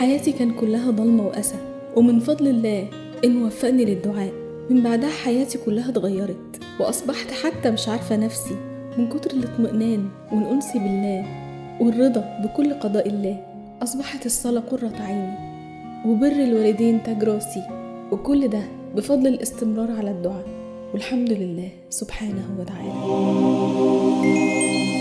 حياتي كان كلها ضلمة وأسى ومن فضل الله إنه وفقني للدعاء من بعدها حياتي كلها اتغيرت وأصبحت حتى مش عارفة نفسي من كتر الاطمئنان والأنس بالله والرضا بكل قضاء الله أصبحت الصلاة قرة عيني وبر الوالدين تاج راسي وكل ده بفضل الاستمرار على الدعاء والحمد لله سبحانه وتعالى